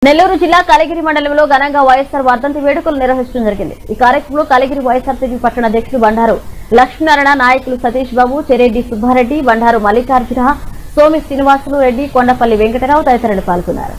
నెల్లూరు జిల్లా కలిగిరి మండలంలో ఘనంగా వైఎస్ఆర్ వర్ధంతి వేడుకలు నిర్వహించడం జరిగింది ఈ కార్యక్రమంలో కలిగిరి వైఎస్ఆర్సీపీ పట్టణ అధ్యక్షుడు బండారు లక్ష్మీనారాయణ నాయకులు సతీష్ బాబు చెరెడ్డి సుబ్బారెడ్డి బండారు మల్లికార్జున సోమి శ్రీనివాసులు రెడ్డి కొండపల్లి వెంకటరావు తదితరులు పాల్గొన్నారు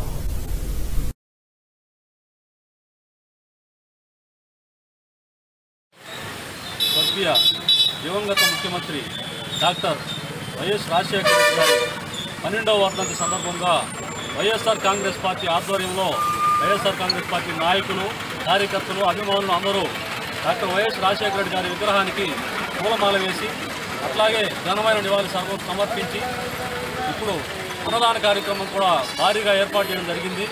స్వర్గీయ దివంగత ముఖ్యమంత్రి డాక్టర్ వైఎస్ రాజశేఖర రెడ్డి గారి పన్నెండవ వర్ధంతి సందర్భంగా వైఎస్ఆర్ కాంగ్రెస్ పార్టీ ఆధ్వర్యంలో వైఎస్ఆర్ కాంగ్రెస్ పార్టీ నాయకులు కార్యకర్తలు అభిమానులు అందరూ డాక్టర్ వైఎస్ రాజశేఖర రెడ్డి గారి విగ్రహానికి పూలమాల వేసి అట్లాగే ఘనమైన నివాళి సర్వ సమర్పించి ఇప్పుడు అన్నదాన కార్యక్రమం కూడా భారీగా ఏర్పాటు చేయడం జరిగింది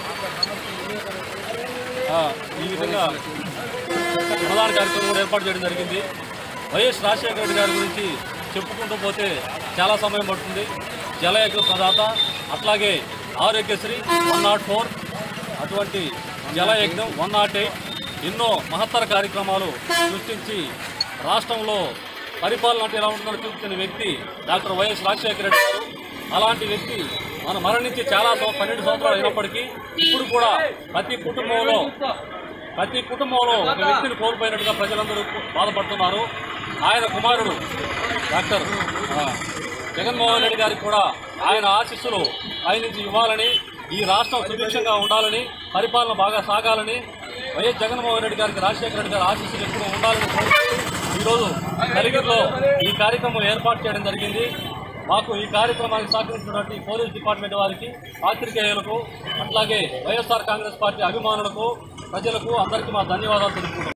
ఆ, ఈ విధంగా ప్రధాన కార్యక్రమం కూడా ఏర్పాటు చేయడం జరిగింది వైఎస్ రాజశేఖర రెడ్డి గారి గురించి చెప్పుకుంటూ పోతే చాలా సమయం పడుతుంది జలయజ్ఞ ప్రదాత అట్లాగే ఆరోగ్యశ్రీ వన్ నాట్ ఫోర్ అటువంటి జలయజ్ఞం వన్ నాట్ ఎయిట్ ఎన్నో మహత్తర కార్యక్రమాలు సృష్టించి రాష్ట్రంలో పరిపాలన అంటే ఎలా ఉంటుందో చూపించిన వ్యక్తి డాక్టర్ వైఎస్ రాజశేఖర రెడ్డి గారు అలాంటి వ్యక్తి మన మరణించి చాలా సం- పన్నెండు సంవత్సరాలు అయినప్పటికీ ఇప్పుడు కూడా ప్రతి కుటుంబంలో ప్రతి కుటుంబంలో ఒక వ్యక్తిని కోల్పోయినట్టుగా ప్రజలందరూ బాధపడుతున్నారు ఆయన కుమారుడు డాక్టర్ ఆ, జగన్మోహన్ రెడ్డి గారికి కూడా ఆయన ఆశీస్సులు ఆయన నుంచి ఇవ్వాలని ఈ రాష్ట్రం సుభిక్షంగా ఉండాలని పరిపాలన బాగా సాగాలని వైఎస్ జగన్మోహన్ రెడ్డి గారికి రాజశేఖర రెడ్డి గారి ఆశీస్సులు ఎక్కువ ఉండాలని కోరుతూ ఈరోజు కలిగిరిలో ఈ కార్యక్రమం ఏర్పాటు చేయడం జరిగింది మాకు ఈ కార్యక్రమానికి సహకరించినటువంటి పోలీస్ డిపార్ట్మెంట్ వారికి పాత్రికేయులకు అట్లాగే వైఎస్ఆర్ కాంగ్రెస్ పార్టీ అభిమానులకు ప్రజలకు అందరికీ మా ధన్యవాదాలు తెలుపుకుంటున్నాం